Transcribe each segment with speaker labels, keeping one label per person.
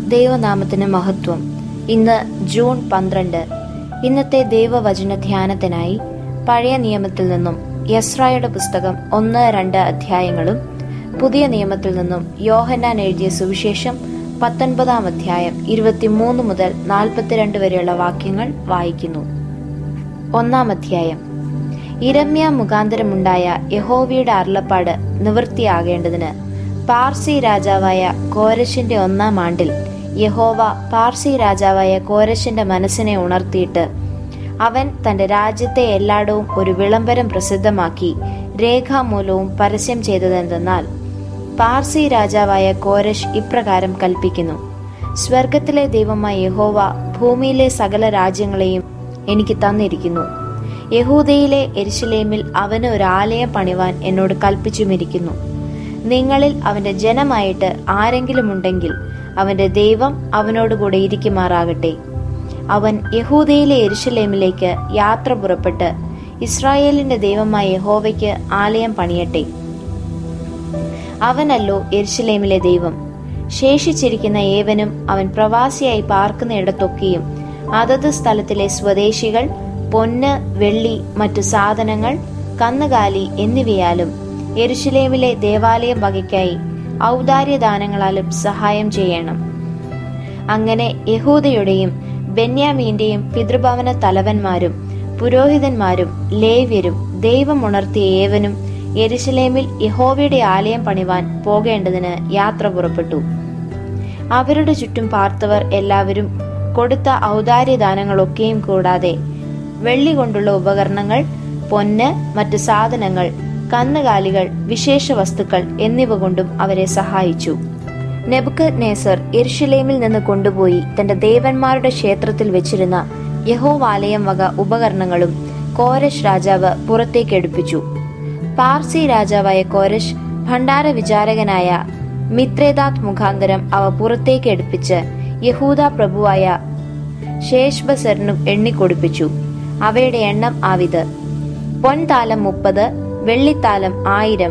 Speaker 1: ദൈവനാമത്തിന് മഹത്വം ഇന്ന് ജൂൺ പന്ത്രണ്ട് ഇന്നത്തെ ദൈവവചന ധ്യാനത്തിനായി പഴയ നിയമത്തിൽ നിന്നും യസ്രായുടെ പുസ്തകം ഒന്ന് രണ്ട് അധ്യായങ്ങളും പുതിയ നിയമത്തിൽ നിന്നും യോഹന്നാൻ എഴുതിയ സുവിശേഷം പത്തൊൻപതാം അധ്യായം ഇരുപത്തിമൂന്ന് മുതൽ നാൽപ്പത്തിരണ്ട് വരെയുള്ള വാക്യങ്ങൾ വായിക്കുന്നു ഒന്നാം അധ്യായം ഇരമ്യ മുഖാന്തരമുണ്ടായ യഹോവയുടെ അരുളപ്പാട് നിവൃത്തിയാകേണ്ടതിന് പാർസി രാജാവായ കോരശിന്റെ ഒന്നാം ആണ്ടിൽ യഹോവ പാർസി രാജാവായ കോരശിന്റെ മനസ്സിനെ ഉണർത്തിയിട്ട് അവൻ തന്റെ രാജ്യത്തെ എല്ലായിടവും ഒരു വിളംബരം പ്രസിദ്ധമാക്കി രേഖാമൂലവും പരസ്യം ചെയ്തതെന്തെന്നാൽ പാർസി രാജാവായ കോരശ് ഇപ്രകാരം കൽപ്പിക്കുന്നു സ്വർഗത്തിലെ ദൈവമായ യഹോവ ഭൂമിയിലെ സകല രാജ്യങ്ങളെയും എനിക്ക് തന്നിരിക്കുന്നു യഹൂദയിലെ എരിശിലേമിൽ അവന് ഒരു ആലയം പണിവാൻ എന്നോട് കൽപ്പിച്ചുമിരിക്കുന്നു നിങ്ങളിൽ അവന്റെ ജനമായിട്ട് ആരെങ്കിലും ഉണ്ടെങ്കിൽ അവന്റെ ദൈവം അവനോടുകൂടെ ഇരിക്കുമാറാകട്ടെ അവൻ യഹൂദയിലെ എരിശിലേമിലേക്ക് യാത്ര പുറപ്പെട്ട് ഇസ്രായേലിന്റെ ദൈവമായ യഹോവയ്ക്ക് ആലയം പണിയട്ടെ അവനല്ലോ എരിശിലേമിലെ ദൈവം ശേഷിച്ചിരിക്കുന്ന ഏവനും അവൻ പ്രവാസിയായി പാർക്കുന്നിടത്തൊക്കെയും അതത് സ്ഥലത്തിലെ സ്വദേശികൾ പൊന്ന് വെള്ളി മറ്റു സാധനങ്ങൾ കന്നുകാലി എന്നിവയാലും എരുശലേമിലെ ദേവാലയം വകയ്ക്കായി ഔദാര്യദാനങ്ങളാലും സഹായം ചെയ്യണം അങ്ങനെ യഹൂദയുടെയും ബെന്യാമീന്റെയും പിതൃഭവന തലവന്മാരും പുരോഹിതന്മാരും ലേവ്യരും ദൈവം ഉണർത്തിയ ഏവനും യെരുശലേമിൽ യഹോവയുടെ ആലയം പണിവാൻ പോകേണ്ടതിന് യാത്ര പുറപ്പെട്ടു അവരുടെ ചുറ്റും പാർത്തവർ എല്ലാവരും കൊടുത്ത ഔദാര്യദാനങ്ങളൊക്കെയും കൂടാതെ വെള്ളി കൊണ്ടുള്ള ഉപകരണങ്ങൾ പൊന്ന് മറ്റു സാധനങ്ങൾ കന്നുകാലികൾ വിശേഷ വസ്തുക്കൾ എന്നിവ കൊണ്ടും അവരെ സഹായിച്ചു നെബുക്കത് നേസർ എരുഷലേമിൽ നിന്ന് കൊണ്ടുപോയി തന്റെ ദേവന്മാരുടെ ക്ഷേത്രത്തിൽ വെച്ചിരുന്ന യഹോവാലയം വക ഉപകരണങ്ങളും കോരശ് രാജാവ് പുറത്തേക്ക് എടുപ്പിച്ചു പാർസി രാജാവായ കോരശ് ഭണ്ഡാര വിചാരകനായ മിത്രേദാത് മുഖാന്തരം അവ പുറത്തേക്ക് എടുപ്പിച്ച് യഹൂദ പ്രഭുവായ ശേഷ്ബസറിനും എണ്ണിക്കൊടുപ്പിച്ചു അവയുടെ എണ്ണം ആവിത് പൊൻതാലം മുപ്പത് വെള്ളിത്താലം ആയിരം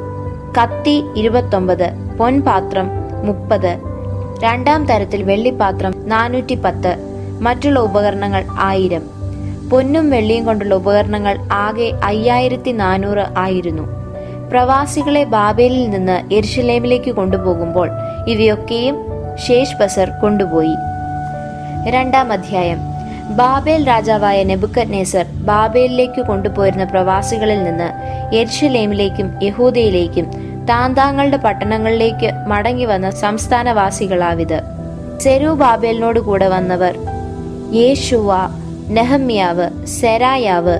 Speaker 1: കത്തി ഇരുപത്തൊമ്പത് പൊൻപാത്രം മുപ്പത് രണ്ടാം തരത്തിൽ വെള്ളിപ്പാത്രം നാനൂറ്റി പത്ത് മറ്റുള്ള ഉപകരണങ്ങൾ ആയിരം പൊന്നും വെള്ളിയും കൊണ്ടുള്ള ഉപകരണങ്ങൾ ആകെ അയ്യായിരത്തി നാനൂറ് ആയിരുന്നു പ്രവാസികളെ ബാബേലിൽ നിന്ന് എരുഷലേമിലേക്ക് കൊണ്ടുപോകുമ്പോൾ ഇവയൊക്കെയും ശേഷ് ബസർ കൊണ്ടുപോയി രണ്ടാം അധ്യായം ബാബേൽ രാജാവായ നെബുക്കത് നേസർ ബാബേലിലേക്ക് കൊണ്ടുപോയിരുന്ന പ്രവാസികളിൽ നിന്ന് എരുഷലേമിലേക്കും യഹൂദയിലേക്കും താന്താങ്ങളുടെ പട്ടണങ്ങളിലേക്ക് മടങ്ങി വന്ന സംസ്ഥാനവാസികളാവിത് സെരു ബാബേലിനോട് കൂടെ വന്നവർ യേശുവ നെഹമ്യാവ് സെരായാവ്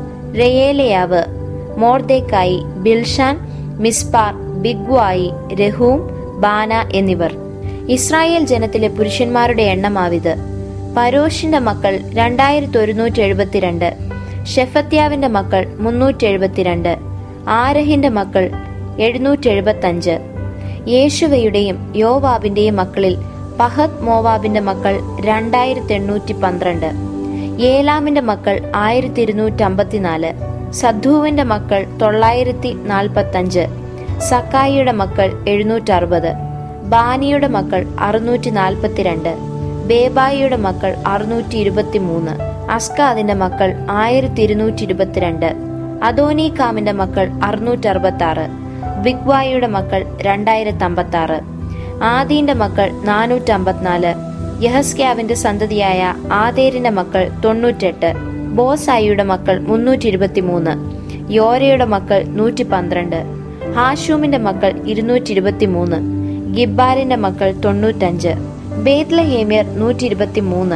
Speaker 1: റെയേലയാവ് മോർദേക്കായി ബിൽഷാൻ മിസ്പാർ ബിഗ്വായി രഹൂം ബാന എന്നിവർ ഇസ്രായേൽ ജനത്തിലെ പുരുഷന്മാരുടെ എണ്ണമാവിത് പരോഷിന്റെ മക്കൾ രണ്ടായിരത്തി ഒരുന്നൂറ്റി എഴുപത്തിരണ്ട് ഷെഫത്യാവിന്റെ മക്കൾ മുന്നൂറ്റി എഴുപത്തിരണ്ട് ആരഹിന്റെ മക്കൾ എഴുന്നൂറ്റി എഴുപത്തഞ്ച് യേശുവയുടെയും യോവാബിന്റെയും മക്കളിൽ പഹത് മോവാബിന്റെ മക്കൾ രണ്ടായിരത്തി എണ്ണൂറ്റി പന്ത്രണ്ട് ഏലാമിന്റെ മക്കൾ ആയിരത്തി ഇരുന്നൂറ്റി അമ്പത്തിനാല് സദ്ധുവിന്റെ മക്കൾ തൊള്ളായിരത്തി നാൽപ്പത്തഞ്ച് സക്കായിയുടെ മക്കൾ എഴുന്നൂറ്റി അറുപത് ബാനിയുടെ മക്കൾ അറുന്നൂറ്റി നാൽപ്പത്തിരണ്ട് ബേബായിയുടെ മക്കൾ അറുന്നൂറ്റി ഇരുപത്തി മൂന്ന് അസ്കാദിന്റെ മക്കൾ ആയിരത്തി ഇരുന്നൂറ്റി ഇരുപത്തിരണ്ട് അദോനികാമിന്റെ മക്കൾ അറുന്നൂറ്റി അറുപത്തി ആറ് ബിഗ്വായിയുടെ മക്കൾ രണ്ടായിരത്തി അമ്പത്തി ആറ് ആദീന്റെ മക്കൾ നാനൂറ്റി അമ്പത്തിനാല് യഹസ്ക്യാവിന്റെ സന്തതിയായ ആദേരിന്റെ മക്കൾ തൊണ്ണൂറ്റെട്ട് ബോസായിയുടെ മക്കൾ മുന്നൂറ്റി ഇരുപത്തി മൂന്ന് യോരയുടെ മക്കൾ നൂറ്റി പന്ത്രണ്ട് ഹാഷൂമിന്റെ മക്കൾ ഇരുന്നൂറ്റി ഇരുപത്തി മൂന്ന് ഗിബാലിന്റെ മക്കൾ തൊണ്ണൂറ്റഞ്ച് ബേത്ലഹേമ്യർ നൂറ്റി ഇരുപത്തി മൂന്ന്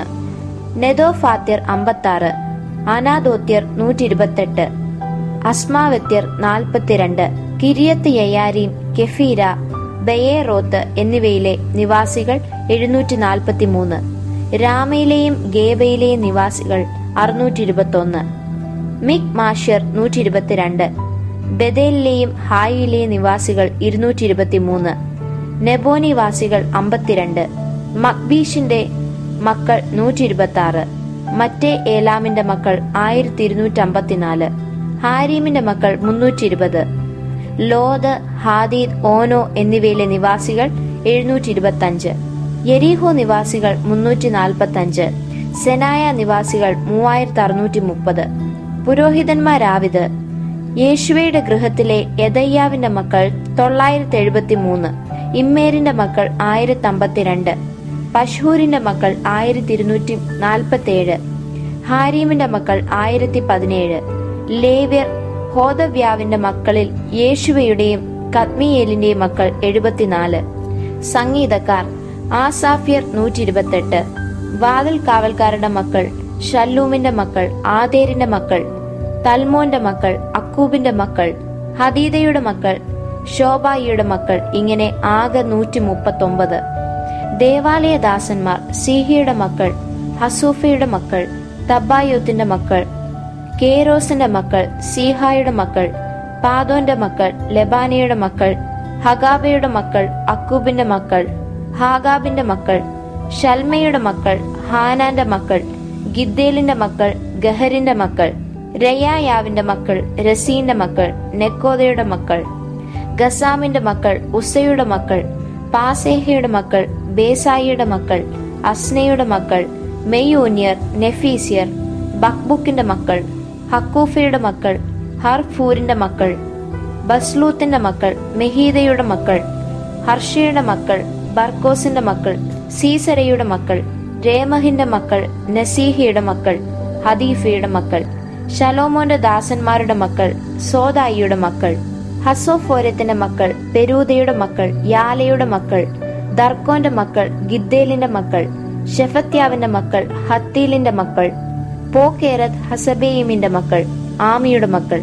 Speaker 1: നെതോഫാത്യർ അമ്പത്തി ആറ് അനാദോത്യർ നൂറ്റി ഇരുപത്തെട്ട് അസ്മാവത്യർ നാൽപ്പത്തിരണ്ട് കിരിയത്ത് യയാരീം കെഫീര ബയേറോത്ത് എന്നിവയിലെ നിവാസികൾ എഴുന്നൂറ്റി നാൽപ്പത്തി മൂന്ന് രാമയിലെയും ഗേബയിലെയും നിവാസികൾ അറുന്നൂറ്റി ഇരുപത്തൊന്ന് മിക് മാഷ്യർ നൂറ്റി ഇരുപത്തിരണ്ട് ബദേലിലെയും ഹായിലെയും നിവാസികൾ ഇരുന്നൂറ്റി ഇരുപത്തി മൂന്ന് നെബോ നിവാസികൾ അമ്പത്തിരണ്ട് മക്ബീഷിന്റെ മക്കൾ നൂറ്റി ഇരുപത്തി ആറ് മറ്റേ ഏലാമിന്റെ മക്കൾ ആയിരത്തി ഇരുന്നൂറ്റി അമ്പത്തിനാല് ഹാരീമിന്റെ മക്കൾ മുന്നൂറ്റി ഇരുപത് ലോത് ഹാദീദ് ഓനോ എന്നിവയിലെ നിവാസികൾ എഴുന്നൂറ്റി ഇരുപത്തഞ്ച് യെരീഹോ നിവാസികൾ മുന്നൂറ്റി നാൽപ്പത്തി അഞ്ച് സെനായ നിവാസികൾ മൂവായിരത്തി അറുന്നൂറ്റി മുപ്പത് പുരോഹിതന്മാരാവിത് യേശുവയുടെ ഗൃഹത്തിലെ യദയ്യാവിന്റെ മക്കൾ തൊള്ളായിരത്തി എഴുപത്തി മൂന്ന് ഇമ്മേരിന്റെ മക്കൾ ആയിരത്തി അമ്പത്തിരണ്ട് പശൂരിന്റെ മക്കൾ ആയിരത്തി ഇരുന്നൂറ്റി നാൽപ്പത്തി ഏഴ് ഹാരീമിന്റെ മക്കൾ ആയിരത്തി പതിനേഴ് ലേവ്യർ ഹോദവ്യാവിന്റെ മക്കളിൽ യേശുവയുടെയും കത്മിയേലിന്റെയും മക്കൾ എഴുപത്തിനാല് സംഗീതക്കാർ ആസാഫ്യർ നൂറ്റി ഇരുപത്തെട്ട് വാതിൽ കാവൽക്കാരുടെ മക്കൾ ഷല്ലൂമിന്റെ മക്കൾ ആതേരിന്റെ മക്കൾ തൽമോന്റെ മക്കൾ അക്കൂബിന്റെ മക്കൾ ഹദീദയുടെ മക്കൾ ശോഭായിയുടെ മക്കൾ ഇങ്ങനെ ആകെ നൂറ്റി മുപ്പത്തൊമ്പത് ദേവാലയ ദാസന്മാർ സീഹിയുടെ മക്കൾ ഹസൂഫയുടെ മക്കൾ തബായോത്തിന്റെ മക്കൾ കേരോസിന്റെ മക്കൾ സീഹായുടെ മക്കൾ പാദോന്റെ മക്കൾ ലെബാനയുടെ മക്കൾ ഹഗാബയുടെ മക്കൾ അക്കൂബിന്റെ മക്കൾ ഹാഗാബിന്റെ മക്കൾ ഷൽമയുടെ മക്കൾ ഹാനാന്റെ മക്കൾ ഗിദ്ദേലിന്റെ മക്കൾ ഗഹരിന്റെ മക്കൾ രയായാവിന്റെ മക്കൾ രസീന്റെ മക്കൾ നെക്കോദയുടെ മക്കൾ ഗസാമിന്റെ മക്കൾ ഉസയുടെ മക്കൾ പാസേഹയുടെ മക്കൾ ബേസായിയുടെ മക്കൾ അസ്നയുടെ മക്കൾ മെയ്യൂന്യർ നെഫീസിയർ ബക്ബുക്കിന്റെ മക്കൾ ഹക്കൂഫയുടെ മക്കൾ ഹർഫൂരിന്റെ മക്കൾ ബസ്ലൂത്തിന്റെ മക്കൾ മെഹീദയുടെ മക്കൾ ഹർഷയുടെ മക്കൾ ബർക്കോസിന്റെ മക്കൾ സീസരയുടെ മക്കൾ രേമഹിന്റെ മക്കൾ നസീഹയുടെ മക്കൾ ഹദീഫയുടെ മക്കൾ ശലോമോന്റെ ദാസന്മാരുടെ മക്കൾ സോദായിയുടെ മക്കൾ ഹസോഫോരത്തിന്റെ മക്കൾ പെരൂദയുടെ മക്കൾ യാലയുടെ മക്കൾ ദർക്കോന്റെ മക്കൾ ഗിദ്ദേലിന്റെ മക്കൾ ഷെഫത്യാവിന്റെ മക്കൾ ഹത്തീലിന്റെ മക്കൾ പോക്കേരത് ഹസബേയിമിന്റെ മക്കൾ ആമിയുടെ മക്കൾ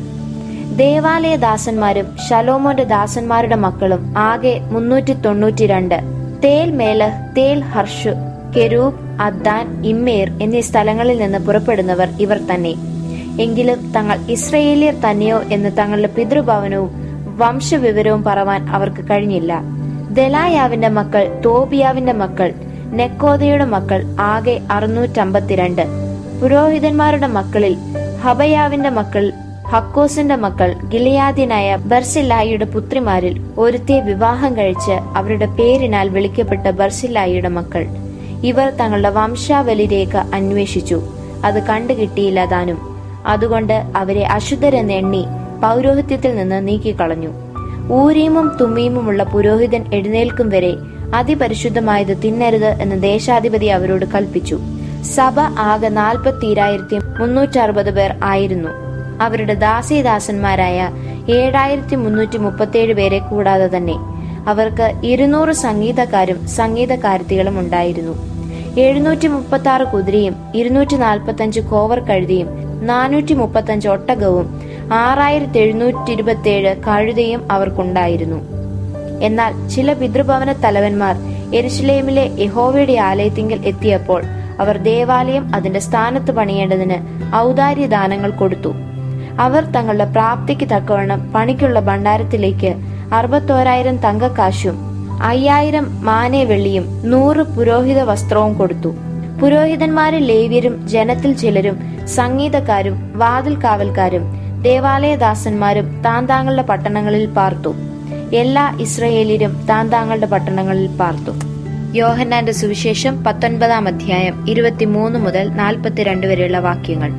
Speaker 1: ദേവാലയ ദാസന്മാരും ശലോമോന്റെ ദാസന്മാരുടെ മക്കളും ആകെ മുന്നൂറ്റി തൊണ്ണൂറ്റി രണ്ട് തേൽ മേലഹ് തേൽ ഹർഷു കെരൂബ് അദ്ദാൻ ഇമ്മേർ എന്നീ സ്ഥലങ്ങളിൽ നിന്ന് പുറപ്പെടുന്നവർ ഇവർ തന്നെ എങ്കിലും തങ്ങൾ ഇസ്രയേലിയർ തന്നെയോ എന്ന് തങ്ങളുടെ പിതൃഭവനവും വംശവിവരവും പറവാൻ അവർക്ക് കഴിഞ്ഞില്ല ദലായാവിന്റെ മക്കൾ തോബിയാവിന്റെ മക്കൾ നെക്കോദയുടെ മക്കൾ ആകെ അറുന്നൂറ്റമ്പത്തിരണ്ട് പുരോഹിതന്മാരുടെ മക്കളിൽ ഹബയാവിന്റെ മക്കൾ ഹക്കോസിന്റെ മക്കൾ ഗിലിയാദിനായ ബർസില്ലായിയുടെ പുത്രിമാരിൽ ഒരുത്തിയെ വിവാഹം കഴിച്ച് അവരുടെ പേരിനാൽ വിളിക്കപ്പെട്ട ബർസില്ലായിയുടെ മക്കൾ ഇവർ തങ്ങളുടെ വംശാവലി രേഖ അന്വേഷിച്ചു അത് കണ്ടുകിട്ടിയില്ല താനും അതുകൊണ്ട് അവരെ അശുദ്ധരെന്ന് എണ്ണി പൗരോഹിത്യത്തിൽ നിന്ന് നീക്കിക്കളഞ്ഞു ഊരീമും തുമ്മീമുമുള്ള പുരോഹിതൻ എഴുന്നേൽക്കും വരെ അതിപരിശുദ്ധമായത് തിന്നരുത് എന്ന് ദേശാധിപതി അവരോട് കൽപ്പിച്ചു സഭ ആകെ നാൽപ്പത്തിരായിരത്തി മുന്നൂറ്ററുപത് പേർ ആയിരുന്നു അവരുടെ ദാസീദാസന്മാരായ ഏഴായിരത്തി മുന്നൂറ്റി മുപ്പത്തിയേഴ് പേരെ കൂടാതെ തന്നെ അവർക്ക് ഇരുന്നൂറ് സംഗീതക്കാരും സംഗീതക്കാരത്തികളും ഉണ്ടായിരുന്നു എഴുന്നൂറ്റി മുപ്പത്തി ആറ് കുതിരയും ഇരുന്നൂറ്റി നാൽപ്പത്തി അഞ്ച് കോവർ കഴുതിയും നാനൂറ്റി മുപ്പത്തി അഞ്ച് ഒട്ടകവും ആറായിരത്തി എഴുന്നൂറ്റി ഇരുപത്തി ഏഴ് കഴുതയും അവർക്കുണ്ടായിരുന്നു എന്നാൽ ചില പിതൃഭവന തലവന്മാർ എരുഷലേമിലെ യഹോവയുടെ ആലയത്തിങ്കൽ എത്തിയപ്പോൾ അവർ ദേവാലയം അതിന്റെ സ്ഥാനത്ത് പണിയേണ്ടതിന് ഔദാര്യ ദാനങ്ങൾ കൊടുത്തു അവർ തങ്ങളുടെ പ്രാപ്തിക്ക് തക്കവണ്ണം പണിക്കുള്ള ഭണ്ഡാരത്തിലേക്ക് അറുപത്തോരായിരം തങ്കക്കാശും അയ്യായിരം മാനേ വെള്ളിയും നൂറ് പുരോഹിത വസ്ത്രവും കൊടുത്തു പുരോഹിതന്മാരിൽ ലേവ്യരും ജനത്തിൽ ചിലരും സംഗീതക്കാരും വാതിൽ കാവൽക്കാരും ദേവാലയദാസന്മാരും താൻ താങ്കളുടെ പട്ടണങ്ങളിൽ പാർത്തു എല്ലാ ഇസ്രയേലിലും താൻ താങ്കളുടെ പട്ടണങ്ങളിൽ പാർത്തു യോഹന്നാന്റെ സുവിശേഷം പത്തൊൻപതാം അധ്യായം ഇരുപത്തിമൂന്ന് മുതൽ നാൽപ്പത്തിരണ്ട് വരെയുള്ള വാക്യങ്ങൾ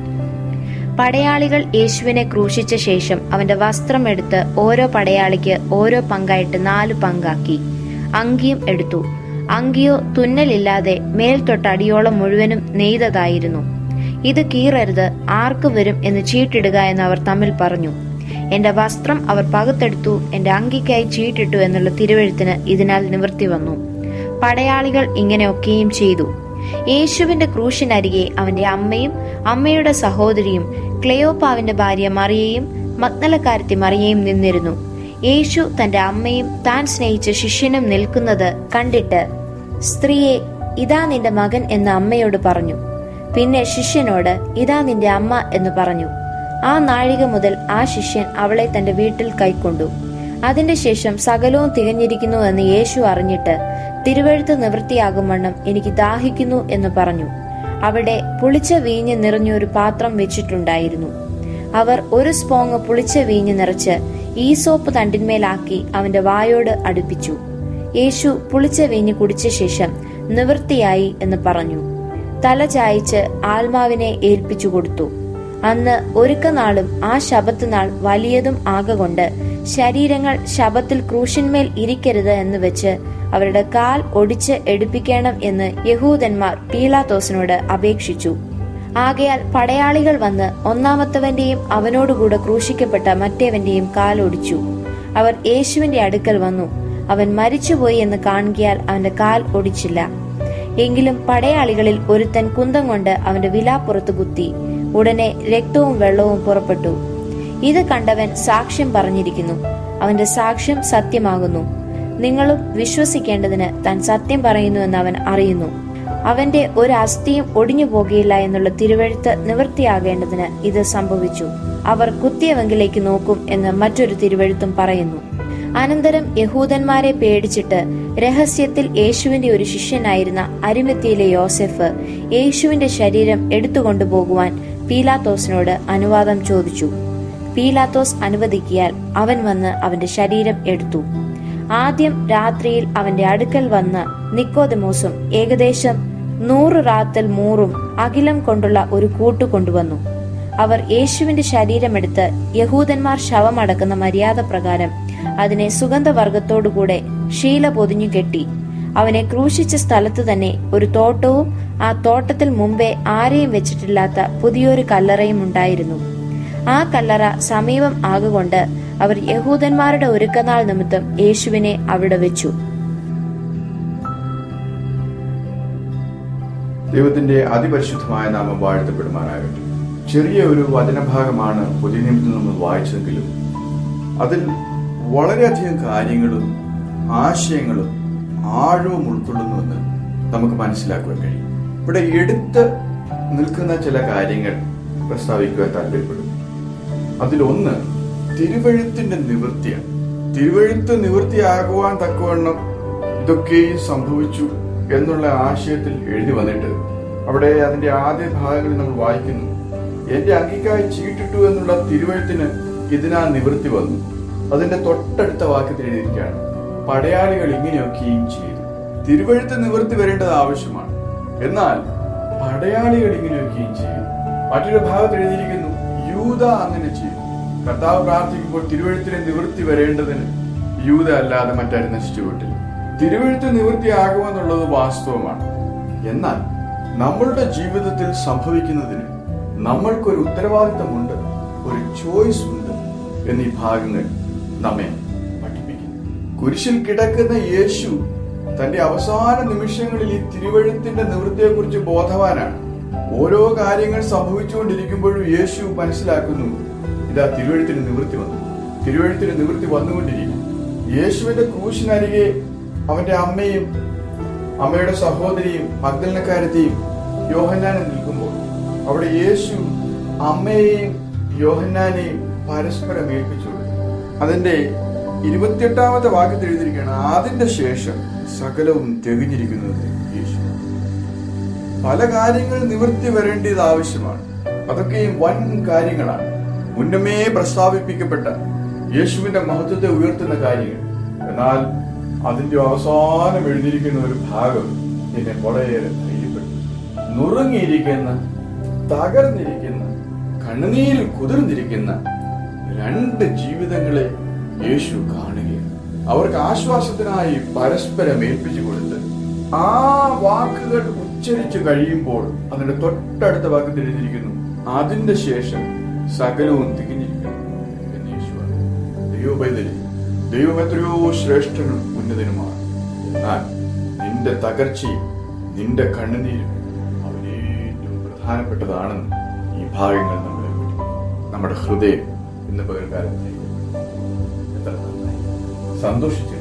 Speaker 1: പടയാളികൾ യേശുവിനെ ക്രൂശിച്ച ശേഷം അവന്റെ വസ്ത്രം എടുത്ത് ഓരോ പടയാളിക്ക് ഓരോ പങ്കായിട്ട് നാല് പങ്കാക്കി അങ്കിയും എടുത്തു അങ്കിയോ തുന്നലില്ലാതെ മേൽ തൊട്ടടിയോളം മുഴുവനും നെയ്തതായിരുന്നു ഇത് കീറരുത് ആർക്ക് വരും എന്ന് ചീട്ടിടുക എന്ന് അവർ തമ്മിൽ പറഞ്ഞു എന്റെ വസ്ത്രം അവർ പകുത്തെടുത്തു എന്റെ അങ്കിക്കായി ചീട്ടിട്ടു എന്നുള്ള തിരുവഴുത്തിന് ഇതിനാൽ നിവൃത്തി വന്നു പടയാളികൾ ഇങ്ങനെയൊക്കെയും ചെയ്തു യേശുവിന്റെ ക്രൂശിനരികെ അവന്റെ അമ്മയും അമ്മയുടെ സഹോദരിയും ക്ലെയോപ്പാവിന്റെ ഭാര്യ മറിയയും മഗ്നലക്കാരത്തി മറിയയും നിന്നിരുന്നു യേശു തന്റെ അമ്മയും താൻ സ്നേഹിച്ച ശിഷ്യനും നിൽക്കുന്നത് കണ്ടിട്ട് സ്ത്രീയെ ഇതാ നിന്റെ മകൻ എന്ന് അമ്മയോട് പറഞ്ഞു പിന്നെ ശിഷ്യനോട് ഇതാ നിന്റെ അമ്മ എന്ന് പറഞ്ഞു ആ നാഴിക മുതൽ ആ ശിഷ്യൻ അവളെ തന്റെ വീട്ടിൽ കൈക്കൊണ്ടു അതിന്റെ ശേഷം സകലവും തികഞ്ഞിരിക്കുന്നു എന്ന് യേശു അറിഞ്ഞിട്ട് തിരുവഴുത്ത് നിവൃത്തിയാകും വണ്ണം എനിക്ക് ദാഹിക്കുന്നു എന്ന് പറഞ്ഞു അവിടെ പുളിച്ച വീഞ്ഞ് നിറഞ്ഞൊരു പാത്രം വെച്ചിട്ടുണ്ടായിരുന്നു അവർ ഒരു സ്പോങ് പുളിച്ച വീഞ്ഞ് നിറച്ച് ഈസോപ്പ് തണ്ടിന്മേലാക്കി അവന്റെ വായോട് അടുപ്പിച്ചു യേശു പുളിച്ച വീഞ്ഞ് കുടിച്ച ശേഷം നിവൃത്തിയായി എന്ന് പറഞ്ഞു തല ചായ്ച്ച് ആത്മാവിനെ ഏൽപ്പിച്ചു കൊടുത്തു അന്ന് ഒരുക്കനാളും ആ ശബത്ത് നാൾ വലിയതും ആകൊണ്ട് ശരീരങ്ങൾ ശബത്തിൽ ക്രൂശന്മേൽ ഇരിക്കരുത് എന്ന് വെച്ച് അവരുടെ കാൽ ഒടിച്ച് എടുപ്പിക്കണം എന്ന് യഹൂദന്മാർ പീലാത്തോസിനോട് അപേക്ഷിച്ചു ആകയാൽ പടയാളികൾ വന്ന് ഒന്നാമത്തവന്റെയും അവനോടുകൂടെ ക്രൂശിക്കപ്പെട്ട മറ്റേവന്റെയും കാലൊടിച്ചു അവർ യേശുവിന്റെ അടുക്കൽ വന്നു അവൻ മരിച്ചുപോയി എന്ന് കാണുകയാൽ അവന്റെ കാൽ ഒടിച്ചില്ല എങ്കിലും പടയാളികളിൽ ഒരുത്തൻ കുന്തം കൊണ്ട് അവന്റെ വിലാപ്പുറത്ത് കുത്തി ഉടനെ രക്തവും വെള്ളവും പുറപ്പെട്ടു ഇത് കണ്ടവൻ സാക്ഷ്യം പറഞ്ഞിരിക്കുന്നു അവന്റെ സാക്ഷ്യം സത്യമാകുന്നു നിങ്ങളും വിശ്വസിക്കേണ്ടതിന് താൻ സത്യം പറയുന്നുവെന്ന് അവൻ അറിയുന്നു അവന്റെ ഒരു അസ്ഥിയും ഒടിഞ്ഞു പോകുകയില്ല എന്നുള്ള തിരുവഴുത്ത് നിവൃത്തിയാകേണ്ടതിന് ഇത് സംഭവിച്ചു അവർ കുത്തിയവെങ്കിലേക്ക് നോക്കും എന്ന് മറ്റൊരു തിരുവഴുത്തും പറയുന്നു അനന്തരം യഹൂദന്മാരെ പേടിച്ചിട്ട് രഹസ്യത്തിൽ യേശുവിന്റെ ഒരു ശിഷ്യനായിരുന്ന അരിമത്തിയിലെ യോസെഫ് യേശുവിന്റെ ശരീരം എടുത്തുകൊണ്ടുപോകുവാൻ പീലാത്തോസിനോട് അനുവാദം ചോദിച്ചു പീലാത്തോസ് അനുവദിക്കിയാൽ അവൻ വന്ന് അവന്റെ ശരീരം എടുത്തു ആദ്യം രാത്രിയിൽ അവന്റെ അടുക്കൽ വന്ന നിക്കോദമോസും ഏകദേശം നൂറ് റാത്തൽ മൂറും അഖിലം കൊണ്ടുള്ള ഒരു കൂട്ടു കൊണ്ടുവന്നു അവർ യേശുവിന്റെ ശരീരമെടുത്ത് യഹൂദന്മാർ ശവമടക്കുന്ന മര്യാദ പ്രകാരം അതിനെ സുഗന്ധവർഗത്തോടുകൂടെ ശീല പൊതിഞ്ഞു കെട്ടി അവനെ ക്രൂശിച്ച സ്ഥലത്ത് തന്നെ ഒരു തോട്ടവും ആ തോട്ടത്തിൽ മുമ്പേ ആരെയും വെച്ചിട്ടില്ലാത്ത പുതിയൊരു കല്ലറയും ഉണ്ടായിരുന്നു ആ കല്ലറ സമീപം ആകുകൊണ്ട് അവർ യഹൂദന്മാരുടെ ഒരുക്കനാൾ നിമിത്തം യേശുവിനെ അവിടെ വെച്ചു
Speaker 2: ദൈവത്തിന്റെ അതിപരിശുദ്ധമായ നാമം വാഴ്ത്തപ്പെടുമാനാകട്ടെ ചെറിയ ഒരു വചനഭാഗമാണ് പുതിയ നിയമത്തിൽ നമ്മൾ വായിച്ചെങ്കിലും അതിൽ വളരെയധികം കാര്യങ്ങളും ആശയങ്ങളും ആഴവും ഉൾക്കൊള്ളുന്നുവെന്ന് നമുക്ക് മനസ്സിലാക്കുവാൻ കഴിയും ഇവിടെ എടുത്ത് നിൽക്കുന്ന ചില കാര്യങ്ങൾ പ്രസ്താവിക്കുവാൻ താല്പര്യപ്പെടും അതിലൊന്ന് തിരുവഴുത്തിന്റെ നിവൃത്തിയാണ് തിരുവഴുത്ത് നിവൃത്തിയാകുവാൻ തക്കവണ്ണം ഇതൊക്കെയും സംഭവിച്ചു എന്നുള്ള ആശയത്തിൽ എഴുതി വന്നിട്ട് അവിടെ അതിന്റെ ആദ്യ ഭാഗങ്ങളിൽ നമ്മൾ വായിക്കുന്നു എന്റെ അങ്കിക്കായി ചീട്ടിട്ടു എന്നുള്ള തിരുവഴുത്തിന് ഇതിനാൽ നിവൃത്തി വന്നു അതിന്റെ തൊട്ടടുത്ത വാക്യത്തിൽ എഴുതിയിരിക്കുകയാണ് പടയാളികൾ ഇങ്ങനെയൊക്കെയും ചെയ്തു തിരുവഴുത്ത് നിവൃത്തി വരേണ്ടത് ആവശ്യമാണ് എന്നാൽ പടയാളികൾ ഇങ്ങനെയൊക്കെയും ചെയ്തു മറ്റൊരു ഭാഗത്ത് എഴുതിയിരിക്കുന്നു യൂത അങ്ങനെ ചെയ്തു കർത്താവ് പ്രാർത്ഥിക്കുമ്പോൾ തിരുവഴുത്തിന് നിവൃത്തി വരേണ്ടതിന് യൂത അല്ലാതെ മറ്റാരും നശിച്ചു വിട്ടില്ല തിരുവഴുത്ത് നിവൃത്തിയാകുമെന്നുള്ളത് വാസ്തവമാണ് എന്നാൽ നമ്മളുടെ ജീവിതത്തിൽ സംഭവിക്കുന്നതിന് നമ്മൾക്കൊരു ഉത്തരവാദിത്തമുണ്ട് ഒരു ചോയ്സ് ഉണ്ട് എന്നീ ഭാഗങ്ങൾ നമ്മെ പഠിപ്പിക്കുന്നു കുരിശിൽ കിടക്കുന്ന യേശു തന്റെ അവസാന നിമിഷങ്ങളിൽ ഈ തിരുവഴുത്തിന്റെ നിവൃത്തിയെക്കുറിച്ച് ബോധവാനാണ് ഓരോ കാര്യങ്ങൾ സംഭവിച്ചുകൊണ്ടിരിക്കുമ്പോഴും യേശു മനസ്സിലാക്കുന്നു ഇതാ തിരുവഴുത്തിന് നിവൃത്തി വന്നു തിരുവഴുത്തിന് നിവൃത്തി വന്നുകൊണ്ടിരിക്കും യേശുവിന്റെ ക്രൂശിനരികെ അവന്റെ അമ്മയും അമ്മയുടെ സഹോദരിയും മഗ്ദലനക്കാരത്തെയും യോഹന്നാനും നിൽക്കുമ്പോൾ അവിടെ യേശു അമ്മയെയും യോഹന്നാനെയും പരസ്പരം ഏൽപ്പിച്ചു അതിന്റെ ഇരുപത്തിയെട്ടാമത്തെ വാക്യത്തിൽ എഴുതിയിരിക്കുകയാണ് അതിന്റെ ശേഷം സകലവും തികഞ്ഞിരിക്കുന്നത് യേശു പല കാര്യങ്ങൾ നിവൃത്തി വരേണ്ടത് ആവശ്യമാണ് അതൊക്കെയും വൻ കാര്യങ്ങളാണ് മുന്നമേ പ്രസ്താവിപ്പിക്കപ്പെട്ട യേശുവിന്റെ മഹത്വത്തെ ഉയർത്തുന്ന കാര്യങ്ങൾ എന്നാൽ അതിന്റെ അവസാനം എഴുതിയിരിക്കുന്ന ഒരു ഭാഗം എന്നെ വളരെയേറെ ധൈര്യപ്പെട്ടു നുറുങ്ങിയിരിക്കുന്ന തകർന്നിരിക്കുന്ന കണ്ണുനീരിൽ കുതിർന്നിരിക്കുന്ന രണ്ട് ജീവിതങ്ങളെ യേശു കാണുകയാണ് അവർക്ക് ആശ്വാസത്തിനായി പരസ്പരം ഏൽപ്പിച്ചു കൊടുത്ത് ആ വാക്കുകൾ ഉച്ചരിച്ചു കഴിയുമ്പോൾ അതിന്റെ തൊട്ടടുത്ത വാക്യത്തിൽ എഴുതിയിരിക്കുന്നു അതിന്റെ ശേഷം സകലവും തികഞ്ഞിരിക്കുന്നു എന്ന് യേശു പറഞ്ഞു. ദൈവപൈതലേ ദൈവം എത്രയോ ശ്രേഷ്ഠനും ഉന്നതനുമാണ് എന്നാൽ നിന്റെ തകർച്ചയും നിന്റെ കണ്ണുനീരും അവൻ ഏറ്റവും പ്രധാനപ്പെട്ടതാണെന്ന് ഈ ഭാഗങ്ങൾ നമ്മളെ പഠിപ്പിക്കുന്നു. നമ്മുടെ ഹൃദയം ഇന്ന് പകൽക്കാലം എത്ര നന്നായി സന്തോഷിച്ചിരുന്നു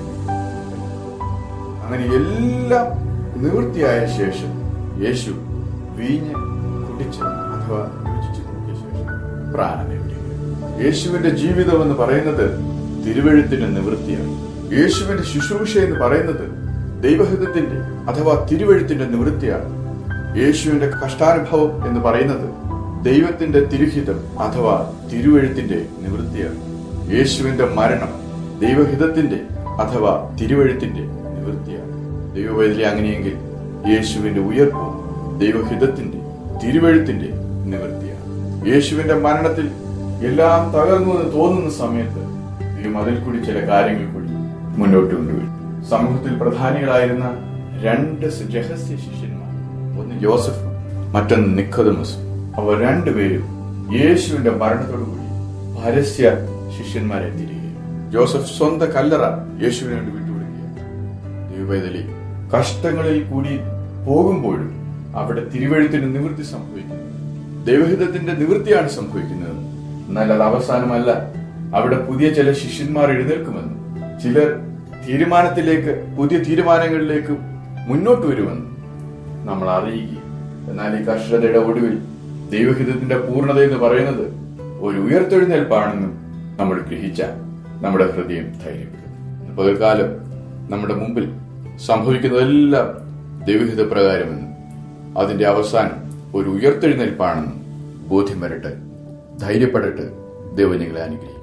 Speaker 2: അങ്ങനെ എല്ലാം നിവൃത്തിയായ ശേഷം യേശു വീഞ്ഞ് കുടിച്ച് അഥവാ രുചിച്ച് നോക്കിയ ശേഷം പ്രാണനെ വിടുകയാണ്. യേശുവിന്റെ ജീവിതം എന്ന് പറയുന്നത് തിരുവഴുത്തിന്റെ നിവൃത്തിയാണ് യേശുവിന്റെ ശുശ്രൂഷ എന്ന് പറയുന്നത് ദൈവഹിതത്തിന്റെ അഥവാ തിരുവഴുത്തിന്റെ നിവൃത്തിയാണ് യേശുവിന്റെ കഷ്ടാനുഭവം എന്ന് പറയുന്നത് ദൈവത്തിന്റെ തിരുഹിതം അഥവാ തിരുവഴുത്തിന്റെ നിവൃത്തിയാണ് യേശുവിന്റെ മരണം ദൈവഹിതത്തിന്റെ അഥവാ തിരുവഴുത്തിന്റെ നിവൃത്തിയാണ് ദൈവവേദിലെ അങ്ങനെയെങ്കിൽ യേശുവിന്റെ ഉയർപ്പ് ദൈവഹിതത്തിന്റെ തിരുവഴുത്തിന്റെ നിവൃത്തിയാണ് യേശുവിന്റെ മരണത്തിൽ എല്ലാം തകർന്നു എന്ന് തോന്നുന്ന സമയത്ത് ഈ മതിൽ കൂടി ചില കാര്യങ്ങൾ കൂടി മുന്നോട്ട് കൊണ്ടുപോയി സമൂഹത്തിൽ പ്രധാനികളായിരുന്ന രണ്ട് രഹസ്യ ശിഷ്യന്മാർ ഒന്ന് ജോസഫ് മറ്റൊന്ന് നിക്കോദമസ് അവർ രണ്ടുപേരും യേശുവിന്റെ മരണത്തോടുകൂടി പരസ്യ ശിഷ്യന്മാരെ തിരികെ ജോസഫ് സ്വന്തം കല്ലറ യേശുവിന് വേണ്ടി വിട്ടുകൊടുക്കുകയാണ് ദൈവവേദലി കഷ്ടങ്ങളിൽ കൂടി പോകുമ്പോഴും അവിടെ തിരുവഴുത്തിന് നിവൃത്തി സംഭവിക്കുന്നു ദൈവഹിതത്തിന്റെ നിവൃത്തിയാണ് സംഭവിക്കുന്നത് എന്നാൽ അത് അവസാനമല്ല അവിടെ പുതിയ ചില ശിഷ്യന്മാർ എഴുന്നേൽക്കുമെന്നും ചിലർ തീരുമാനത്തിലേക്ക് പുതിയ തീരുമാനങ്ങളിലേക്ക് മുന്നോട്ട് വരുമെന്നും നമ്മൾ അറിയുകയും എന്നാൽ ഈ കർഷകരുടെ ഒടുവിൽ ദൈവഹിതത്തിന്റെ പൂർണ്ണത എന്ന് പറയുന്നത് ഒരു ഉയർത്തെഴുന്നേൽപ്പാണെന്നും നമ്മൾ ഗ്രഹിച്ചാൽ നമ്മുടെ ഹൃദയം ധൈര്യപ്പെടും പകൽക്കാലം നമ്മുടെ മുമ്പിൽ സംഭവിക്കുന്നതെല്ലാം ദൈവഹിത പ്രകാരമെന്നും അതിന്റെ അവസാനം ഒരു ഉയർത്തെഴുന്നേൽപ്പാണെന്നും ബോധ്യം വരട്ടെ ധൈര്യപ്പെടട്ടെ ദൈവം നിങ്ങളെ അനുഗ്രഹിക്കും